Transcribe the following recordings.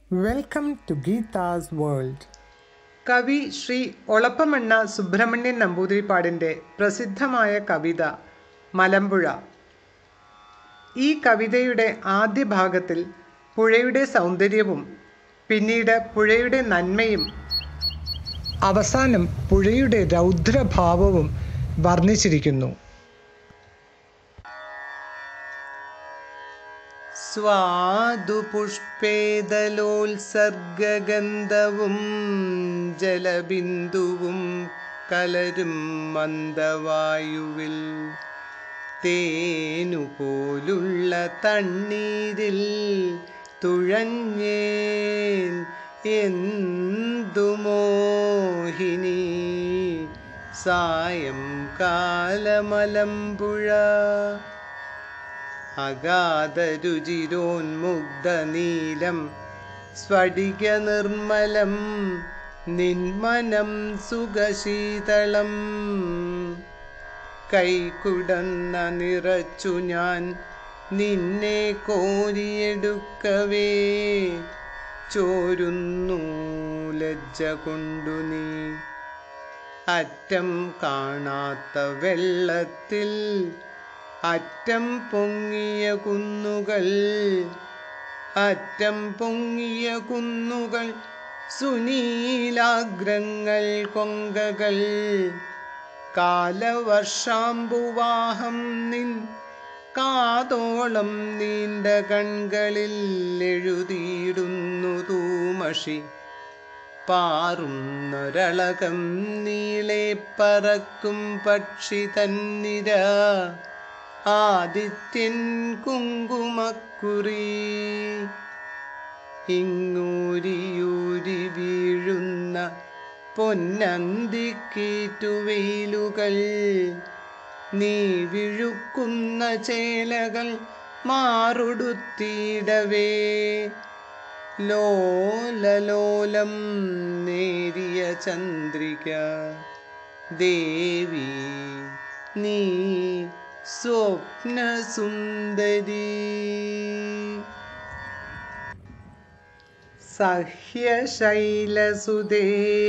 Welcome to Geeta's World. കവി ശ്രീ ഒളപ്പമണ്ണ സുബ്രഹ്മണ്യൻ നമ്പൂതിരിപ്പാടിൻ്റെ പ്രസിദ്ധമായ കവിത മലമ്പുഴ ഈ കവിതയുടെ ആദ്യ ഭാഗത്തിൽ പുഴയുടെ സൗന്ദര്യവും പിന്നീട് പുഴയുടെ നന്മയും അവസാനം പുഴയുടെ രൗദ്രഭാവവും വർണ്ണിച്ചിരിക്കുന്നു സ്വാദുപുഷ്പേദലോത്സർഗന്ധവും ജലബിന്ദുവും കലരും മന്ദവായുവിൽ തേനുപോലുള്ള തണ്ണീരിൽ തുഴഞ്ഞേൻ എന്തു മോഹിനി സായം കാലമലമ്പുഴ അഗാധരുചിരോന്മുഗ്ധനീലം സ്ഫടിക നിർമ്മലം നിന്മനം സുഖശീതളം കൈകുടന്ന നിറച്ചു ഞാൻ നിന്നെ കോരിയെടുക്കവേ ചോരുന്നു ലജ്ജ കൊണ്ടു നീ അറ്റം കാണാത്ത വെള്ളത്തിൽ അറ്റം പൊങ്ങിയ കുന്നുകൾ അറ്റം പൊങ്ങിയ കുന്നുകൾ സുനീലാഗ്രങ്ങൾ കൊങ്കകൾ കാലവർഷാംബുവാഹം നിൻ കാതോളം നീണ്ട കൺകളിൽ എഴുതിയിടുന്നു തൂമഷി പാറുന്നൊരളകം നീളെ പറക്കും പക്ഷി തന്നിര ആദിത്യൻ കുങ്കുമക്കുറി ഇങ്ങൂരിയൂരി വീഴുന്ന പൊന്നന്തിക്കീറ്റുവെയിലുകൾ നീ വിഴുക്കുന്ന ചേലകൾ മാറുടുത്തിയിടവേ ലോലലോലം നേരിയ ചന്ദ്രിക ദേവി നീ സ്വപ്നസുന്ദരി സഹ്യശൈലസുതേ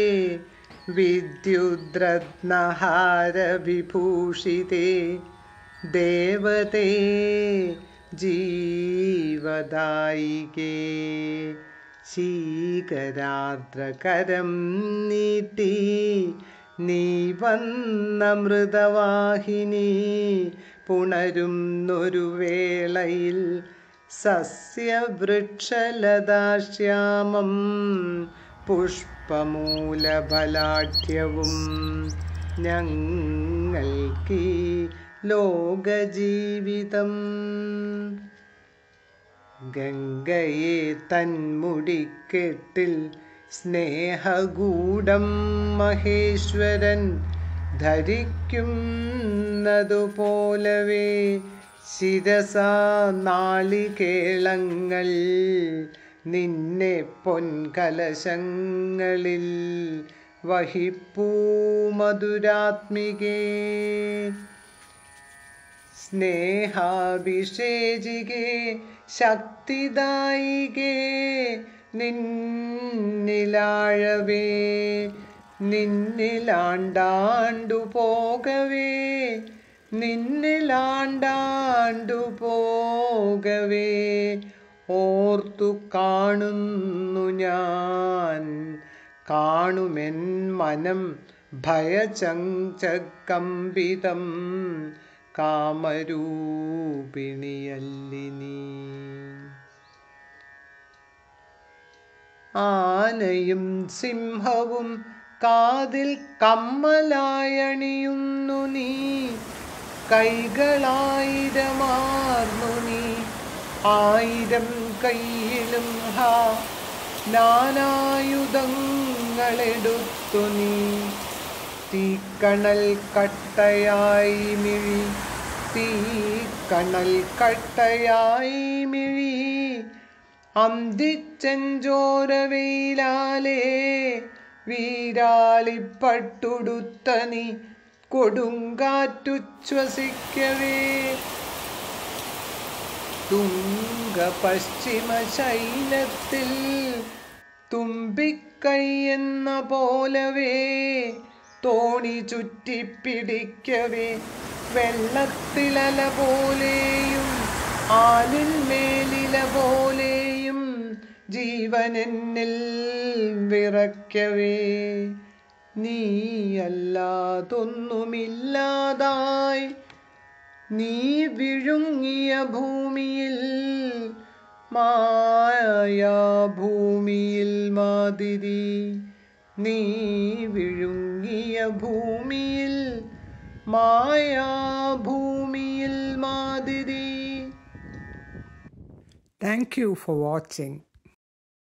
വിദ്യുദ്രത്നഹാരവിഭൂഷിതേ ദേവതേ ജീവദായികേ ശീകരാർദ്രകരം നീട്ടി നീ വന്ന മൃതവാഹിനി പുണരുന്നൊരു വേളയിൽ സസ്യവൃക്ഷലതാശ്യാമം പുഷ്പമൂലഫലാഠ്യവും ഞങ്ങൾക്കീ ലോകജീവിതം ഗംഗയെ തന്മുടിക്കെട്ടിൽ സ്നേഹഗൂഢം മഹേശ്വരൻ ധരിക്കുന്നതുപോലവേ ശിരസ നാളികേളങ്ങൾ നിന്നെ പൊൻകലശങ്ങളിൽ വഹിപ്പൂ മധുരാത്മികേ സ്നേഹാഭിഷേചികേ ശക്തിദായികേ നിന്നിലാഴവേ നിന്നിലാണ്ടാണ്ടു പോകവേ നിന്നിലാണ്ടാണ്ടു പോകവേ ഓർത്തു കാണുന്നു ഞാൻ കാണുമെൻ മനം ഭയചങ്കമ്പിതം കാമരൂപിണിയല്ലിനീ ആനയും സിംഹവും കാതിൽ കമ്മലായണിയുന്നു നീ കൈകളായിരമാർന്നു നീ ആയിരം കയ്യിലും ഹാ നാനായുധങ്ങളെടുത്തു നീ തീക്കണൽ കട്ടയായി മിഴി തീക്കണൽ കട്ടയായി മിഴി അന്തിച്ചെഞ്ചോരവെയിലാലേ വീരാളിപ്പട്ടുടുത്ത നീ കൊടുങ്കാറ്റുച്ഛ്വസിക്കവേ തുങ്ക പശ്ചിമ ശൈലത്തിൽ തുമ്പിക്കൈ എന്ന പോലവേ തോണി ചുറ്റിപ്പിടിക്കവേ വെള്ളത്തിലല പോലെയും ആലിൻ മേലില പോലെയും ജീവനെന്നിൽ വിറയ്ക്കവേ നീയല്ലാതൊന്നുമില്ലാതായി നീ വിഴുങ്ങിയ ഭൂമിയിൽ മായാഭൂമിയിൽ മാതിരി നീ വിഴുങ്ങിയ ഭൂമിയിൽ മായാഭൂമിയിൽ മാതിരി Thank you for watching.